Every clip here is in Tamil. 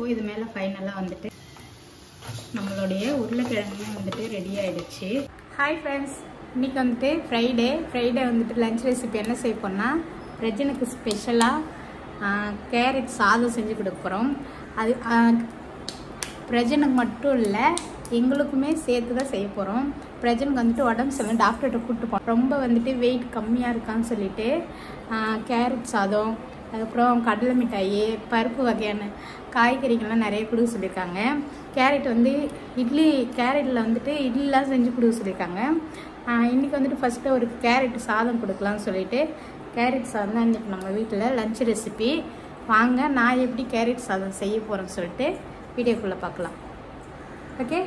இப்போது இது மேலே ஃபைனலாக வந்துட்டு நம்மளுடைய உருளைக்கிழங்குமே வந்துட்டு ரெடி ஆயிடுச்சு ஹாய் ஃப்ரெண்ட்ஸ் இன்னைக்கு வந்துட்டு ஃப்ரைடே ஃப்ரைடே வந்துட்டு லஞ்ச் ரெசிபி என்ன செய்ய போனால் பிரஜனுக்கு ஸ்பெஷலாக கேரட் சாதம் செஞ்சு கொடுக்க போகிறோம் அது ஆஹ், பிரஜனுக்கு மட்டும் இல்லை எங்களுக்குமே சேர்த்து தான் செய்ய போகிறோம் பிரஜனுக்கு வந்துட்டு உடம்பு சரியில்லை டாக்டர்கிட்ட கூப்பிட்டு போனோம் ரொம்ப வந்துட்டு வெயிட் கம்மியாக இருக்கான்னு சொல்லிட்டு ஆஹ், கேரட் சாதம் அதுக்கப்புறம் கடலை மிட்டாய் பருப்பு வகையான காய்கறிகள்லாம் நிறைய கொடுக்க சொல்லியிருக்காங்க கேரட் வந்து இட்லி கேரட்டில் வந்துட்டு இட்லிலாம் செஞ்சு கொடுக்க சொல்லியிருக்காங்க ஆஹ், இன்னைக்கு வந்துட்டு ஃபஸ்ட்டு ஒரு கேரட் சாதம் கொடுக்கலாம்னு சொல்லிட்டு கேரட் சாதம் தான் இன்றைக்கி நம்ம வீட்டில் லஞ்ச் ரெசிபி வாங்க நான் எப்படி கேரட் சாதம் செய்ய போகிறேன்னு சொல்லிட்டு வீடியோக்குள்ளே பார்க்கலாம் ஓகே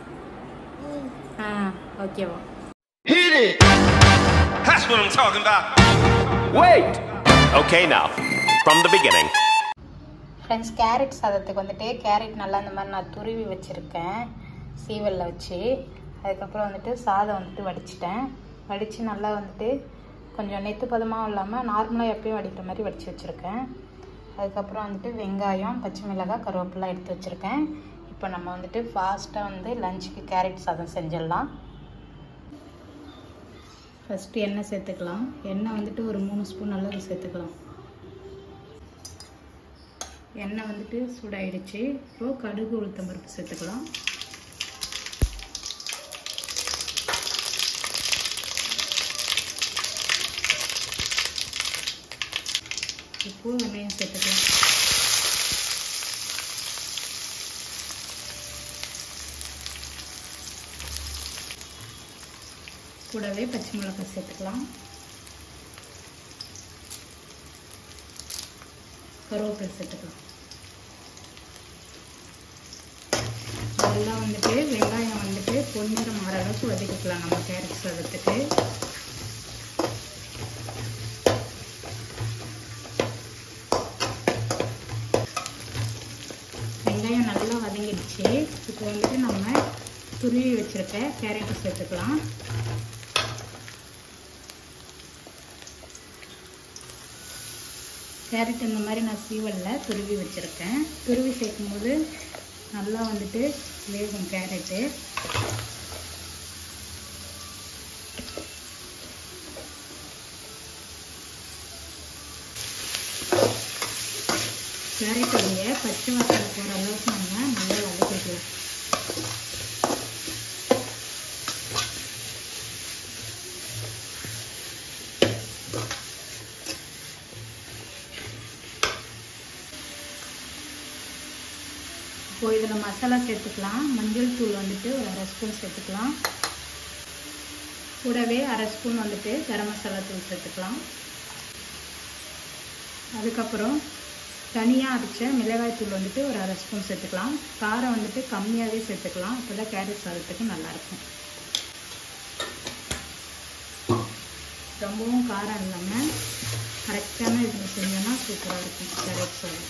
ஆ ஓகேவா Hit it! That's what I'm talking about. Wait! Okay, now, from the beginning. Friends carrot சாதத்துக்கு வந்துட்டு கேரட் நல்லா இந்த மாதிரி நான் துருவி வச்சுருக்கேன் சீவலில் வச்சு அதுக்கப்புறம் வந்துட்டு சாதம் வந்துட்டு வடிச்சிட்டேன் வடித்து நல்லா வந்துட்டு கொஞ்சம் நெத்து பதமாகவும் இல்லாமல் நார்மலாக எப்பயும் வடிக்கிற மாதிரி வடித்து வச்சுருக்கேன் அதுக்கப்புறம் வந்துட்டு வெங்காயம் பச்சை மிளகாய் கருவேப்பிலாம் எடுத்து வச்சுருக்கேன் இப்போ நம்ம வந்துட்டு ஃபாஸ்ட்டாக வந்து லஞ்சுக்கு கேரட் சாதம் செஞ்சிடலாம் ஃபஸ்ட்டு எண்ணெய் சேர்த்துக்கலாம் எண்ணெய் வந்துட்டு ஒரு மூணு ஸ்பூன் அளவு சேர்த்துக்கலாம் எண்ணெய் வந்துட்டு சூடாயிடுச்சு இப்போ கடுகு உளுத்தம் பருப்பு சேர்த்துக்கலாம் இப்போ வெங்காயம் சேர்த்துக்கலாம் கூடவே பச்சை மிளகாய் சேர்த்துக்கலாம் கருவேப்பிலை சேர்த்துக்கலாம் நல்லா வந்துட்டு வெங்காயம் வந்துட்டு பொன்னிறம் மாற அளவுக்கு வதக்கிக்கலாம் நம்ம கேரட் சாதத்துக்கு வெங்காயம் நல்லா வதங்கிடுச்சு இப்போ வந்துட்டு நம்ம துருவி வச்சிருக்க கேரட்டை சேர்த்துக்கலாம் கேரட் இந்த மாதிரி நான் சீவலில் துருவி வச்சுருக்கேன் துருவி சேர்க்கும்போது நல்லா வந்துட்டு வேகும் கேரட்டு கேரட்டுடைய பச்சை வாசனை போகிற அளவுக்கு நம்ம நல்லா வதக்கிக்கலாம் இப்போ இதில் மசாலா சேர்த்துக்கலாம் மஞ்சள் தூள் வந்துட்டு ஒரு அரை ஸ்பூன் சேர்த்துக்கலாம் கூடவே அரை ஸ்பூன் வந்துட்டு கரம் மசாலா தூள் சேர்த்துக்கலாம் அதுக்கப்புறம் தனியாக அரைச்ச மிளகாய் தூள் வந்துட்டு ஒரு அரை ஸ்பூன் சேர்த்துக்கலாம் காரம் வந்துட்டு கம்மியாகவே சேர்த்துக்கலாம் அப்போ தான் கேரட் சாதத்துக்கு நல்லாயிருக்கும் ரொம்பவும் காரம் இல்லாமல் கரெக்டான இதில் செஞ்சோன்னா சூப்பராக இருக்கும் கேரட் சாதம்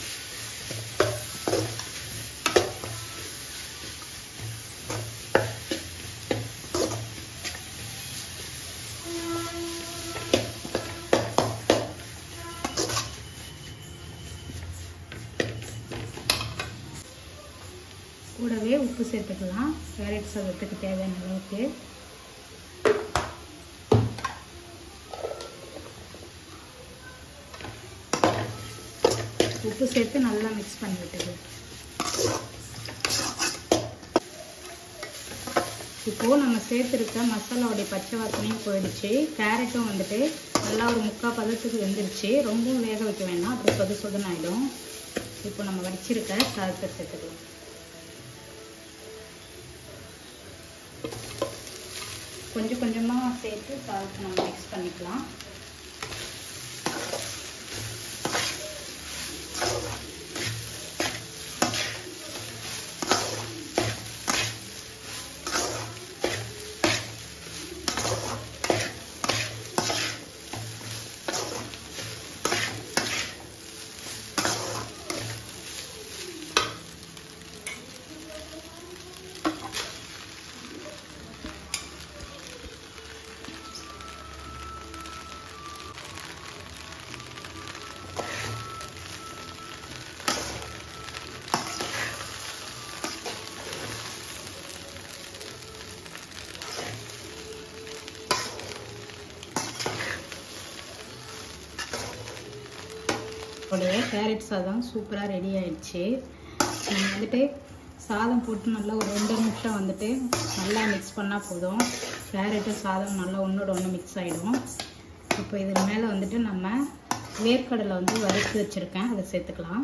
கூடவே உப்பு சேர்த்துக்கலாம் கேரட் சாதத்துக்கு தேவையான அளவுக்கு உப்பு சேர்த்து நல்லா மிக்ஸ் பண்ணி விட்டுக்கலாம் இப்போது நம்ம சேர்த்துருக்க மசாலாவுடைய பச்சை வாசனையும் போயிடுச்சு கேரட்டும் வந்துட்டு நல்லா ஒரு முக்கால் பதத்துக்கு வெந்துருச்சு ரொம்பவும் வேக வைக்க வேணாம் அப்புறம் சொது சொதுன்னு ஆகிடும் இப்போ நம்ம வடிச்சிருக்க சாதத்தை சேர்த்துக்கலாம் கொஞ்சம் கொஞ்சமாக சேர்த்து சாதத்தை நம்ம மிக்ஸ் பண்ணிக்கலாம் நம்மளுடைய கேரட் சாதம் சூப்பராக ரெடி ஆயிடுச்சு நம்ம வந்துட்டு சாதம் போட்டு நல்லா ஒரு ரெண்டு நிமிஷம் வந்துட்டு நல்லா மிக்ஸ் பண்ணால் போதும் கேரட்டு சாதம் நல்லா ஒன்றோட ஒன்று மிக்ஸ் ஆகிடும் இப்போ இது மேலே வந்துட்டு நம்ம வேர்க்கடலை வந்து வறுத்து வச்சுருக்கேன் அதை சேர்த்துக்கலாம்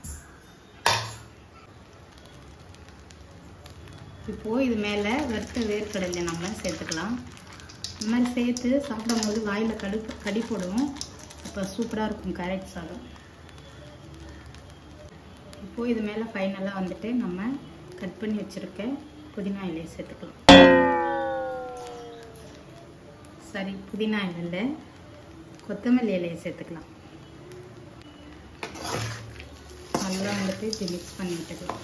இப்போது இது மேலே வறுத்த வேர்க்கடலை நம்ம சேர்த்துக்கலாம் இந்த மாதிரி சேர்த்து சாப்பிடும்போது வாயில் கடு கடி போடும் அப்போ சூப்பராக இருக்கும் கேரட் சாதம் இப்போது இது மேலே ஃபைனலாக வந்துட்டு நம்ம கட் பண்ணி வச்சுருக்க புதினா இலையை சேர்த்துக்கலாம் சரி புதினா இலையில் கொத்தமல்லி இலையை சேர்த்துக்கலாம் நல்லா வந்துட்டு இப்படி மிக்ஸ் பண்ணி விட்டுக்கலாம்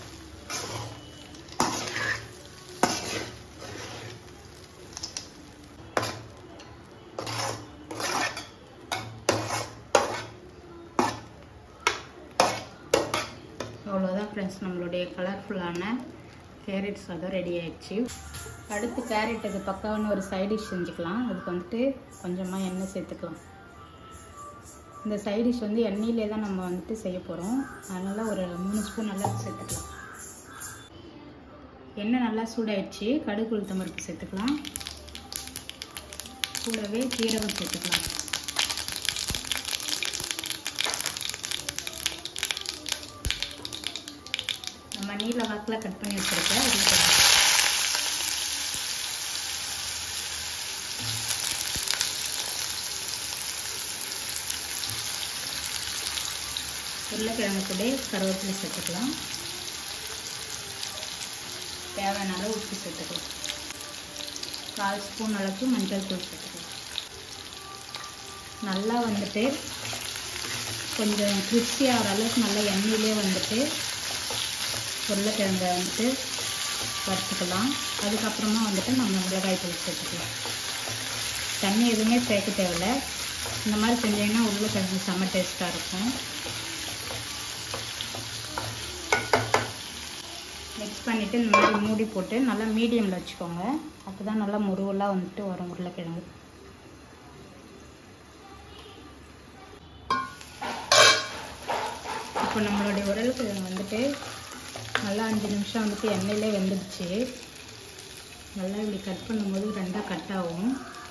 அவ்வளோதான் ஃப்ரெண்ட்ஸ் நம்மளுடைய கலர்ஃபுல்லான கேரட் சாதம் ரெடி ஆயிடுச்சு அடுத்து கேரட்டுக்கு பக்காவான ஒரு சைட் டிஷ் செஞ்சுக்கலாம் அதுக்கு வந்துட்டு கொஞ்சமாக எண்ணெய் சேர்த்துக்கலாம் இந்த சைட் டிஷ் வந்து எண்ணெயிலே தான் நம்ம வந்துட்டு செய்ய போகிறோம் அதனால் ஒரு மூணு ஸ்பூன் நல்லா சேர்த்துக்கலாம் எண்ணெய் நல்லா சூடாயிடுச்சு கடுகு உளுத்தம் பருப்பு சேர்த்துக்கலாம் கூடவே சீரகம் சேர்த்துக்கலாம் நம்ம நீல வாக்கில் கட் பண்ணி வச்சுருக்கேன் அதில் போடலாம். உருளைக்கிழங்கு கூட கருவேப்பிலை சேர்த்துக்கலாம் தேவையான அளவு உப்பு சேர்த்துக்கலாம் கால் ஸ்பூன் அளவுக்கு மஞ்சள் தூள் சேர்த்துக்கலாம் நல்லா வந்துட்டு கொஞ்சம் கிறிஸ்பி ஆகிற அளவுக்கு நல்லா எண்ணெயிலே வந்துட்டு உருளைக்கிழங்கை வந்துட்டு வறுத்துக்கலாம் அதுக்கப்புறமா வந்துட்டு நம்ம மிளகாய் தூள் சேர்த்துக்கலாம் தண்ணி எதுவுமே சேர்க்க தேவையில்ல இந்த மாதிரி செஞ்சீங்கன்னா உருளைக்கிழங்கு செம்ம டேஸ்ட்டாக இருக்கும் மிக்ஸ் பண்ணிவிட்டு இந்த மாதிரி மூடி போட்டு நல்லா மீடியமில் வச்சுக்கோங்க அப்போ தான் நல்லா முருவலாக வந்துட்டு வரும் உருளைக்கிழங்கு இப்போ நம்மளுடைய உருளைக்கிழங்கு வந்துட்டு நல்லா அஞ்சு நிமிஷம் வந்துட்டு எண்ணெயிலே வெந்துடுச்சு நல்லா இப்படி கட் பண்ணும்போது ரெண்டாக கட் ஆகும்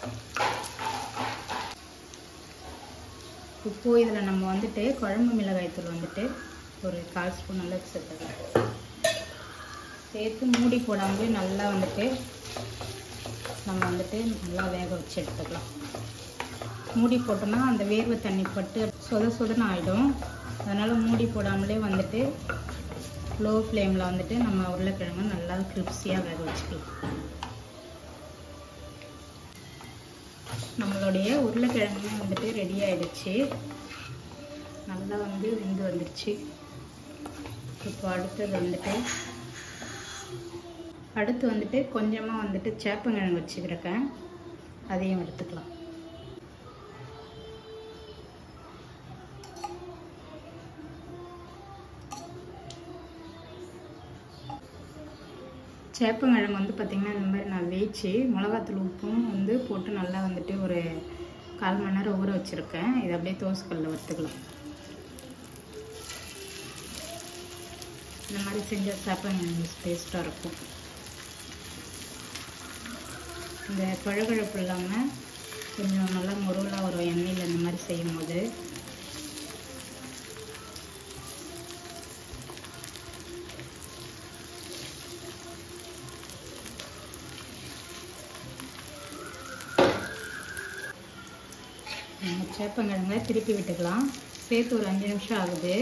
இப்போ இதில் நம்ம வந்துட்டு குழம்பு மிளகாய் தூள் வந்துட்டு ஒரு கால் ஸ்பூன் அளவுக்கு சேர்த்துக்கலாம் சேர்த்து மூடி போடாமலே நல்லா வந்துட்டு நம்ம வந்துட்டு நல்லா வேக வச்சு எடுத்துக்கலாம் மூடி போட்டோம்னா அந்த வேர்வை தண்ணி பட்டு சொத சொதன்னு ஆகிடும் அதனால் மூடி போடாமலே வந்துட்டு லோ ஃப்ளேமில் வந்துட்டு நம்ம உருளைக்கிழங்கு நல்லா கிரிப்ஸியாக வேக வச்சுக்கலாம் நம்மளுடைய உருளைக்கிழங்குமே வந்துட்டு ரெடி ஆயிடுச்சு நல்லா வந்து வெந்து வந்துடுச்சு இப்போ அடுத்தது வந்துட்டு அடுத்து வந்துட்டு கொஞ்சமாக வந்துட்டு சேப்பங்கிழங்கு வச்சுக்கிறேன் அதையும் எடுத்துக்கலாம் சேப்பங்கிழங்கு வந்து பார்த்திங்கன்னா இந்த மாதிரி நான் வேய்ச்சி மிளகாத்தூள் உப்பும் வந்து போட்டு நல்லா வந்துட்டு ஒரு கால் மணி நேரம் ஊற வச்சுருக்கேன் இதை அப்படியே தோசைக்கல்லில் வறுத்துக்கலாம் இந்த மாதிரி செஞ்சால் சேப்பங்கிழங்கு டேஸ்ட்டாக இருக்கும் இந்த பழகழப்பு இல்லாமல் கொஞ்சம் நல்லா முருவலாக வரும் எண்ணெயில் இந்த மாதிரி செய்யும் போது நம்ம சேப்பங்கிழங்க திருப்பி விட்டுக்கலாம் சேர்த்து ஒரு அஞ்சு நிமிஷம் ஆகுது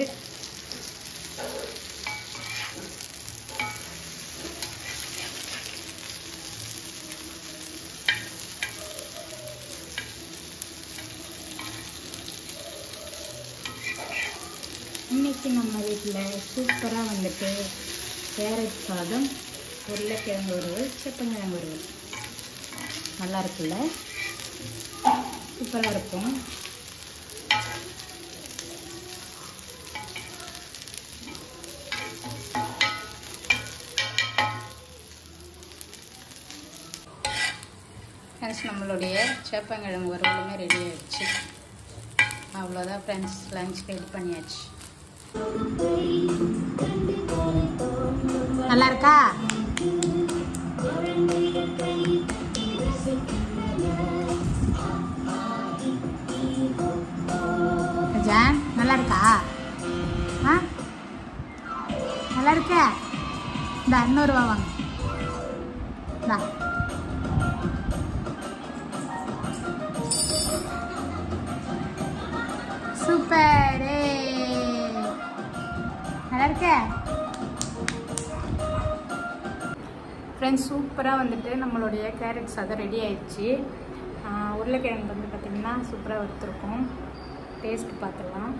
இன்னைக்கு நம்ம வீட்டில் சூப்பராக வந்துட்டு கேரட் சாதம் உருளைக்கிழங்கு வறுவல் சேப்பங்கிழங்கு வறுவல் நல்லா இருக்குல்ல சூப்பராக இருக்கும் ஃப்ரெண்ட்ஸ் நம்மளுடைய சேப்பங்கிழங்கு வறுவலுமே ரெடி ஆயிடுச்சு அவ்வளோ அவ்வளோதான் ஃப்ரெண்ட்ஸ் லஞ்ச் ரெடி பண்ணியாச்சு நல்லா இருக்கா ஜான் நல்லா இருக்கா ஆ நல்லா இருக்க இந்த இன்னொருவா வாங்க இந்தா சூப்பர் நல்லா இருக்க ஃப்ரெண்ட்ஸ் சூப்பராக வந்துட்டு நம்மளுடைய கேரட் சாதம் ரெடி ஆயிடுச்சு ஆஹ் உருளைக்கிழங்கு வந்து பார்த்திங்கன்னா சூப்பராக வறுத்துருக்கோம் டேஸ்ட் பார்த்துடலாம்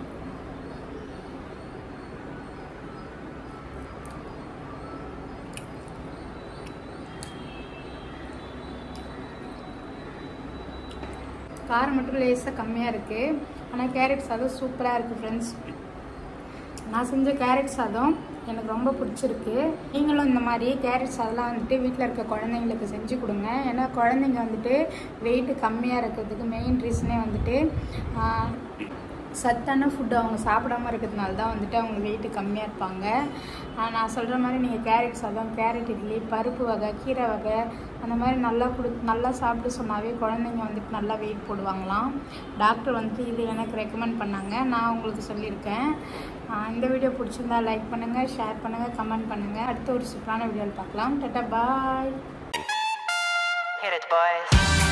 காரம் மட்டும் லேசாக கம்மியாக இருக்குது ஆனால் கேரட் சாதம் சூப்பராக இருக்குது ஃப்ரெண்ட்ஸ் நான் செஞ்ச கேரட் சாதம் எனக்கு ரொம்ப பிடிச்சிருக்கு நீங்களும் இந்த மாதிரி கேரட் சாதம்லாம் வந்துட்டு வீட்டில் இருக்க குழந்தைங்களுக்கு செஞ்சு கொடுங்க ஏன்னா குழந்தைங்க வந்துட்டு வெயிட் கம்மியாக இருக்கிறதுக்கு மெயின் ரீசனே வந்துட்டு ஆஹ், சத்தான ஃபுட்டு அவங்க சாப்பிடாம இருக்கிறதுனால தான் வந்துட்டு அவங்க வெயிட் கம்மியாக இருப்பாங்க ஆஹ், நான் சொல்கிற மாதிரி நீங்கள் கேரட் சாதம் கேரட் இட்லி பருப்பு வகை கீரை வகை அந்த மாதிரி நல்லா கொடு நல்லா சாப்பிட்டு சொன்னாவே குழந்தைங்க வந்துட்டு நல்லா வெயிட் போடுவாங்களாம் டாக்டர் வந்துட்டு இது எனக்கு ரெக்கமெண்ட் பண்ணாங்க நான் உங்களுக்கு சொல்லியிருக்கேன் ஆஹ் இந்த வீடியோ பிடிச்சிருந்தா லைக் பண்ணுங்கள் ஷேர் பண்ணுங்கள் கமெண்ட் பண்ணுங்கள் அடுத்த ஒரு சூப்பரான வீடியோவில் பார்க்கலாம் tata bye Hit it, boys.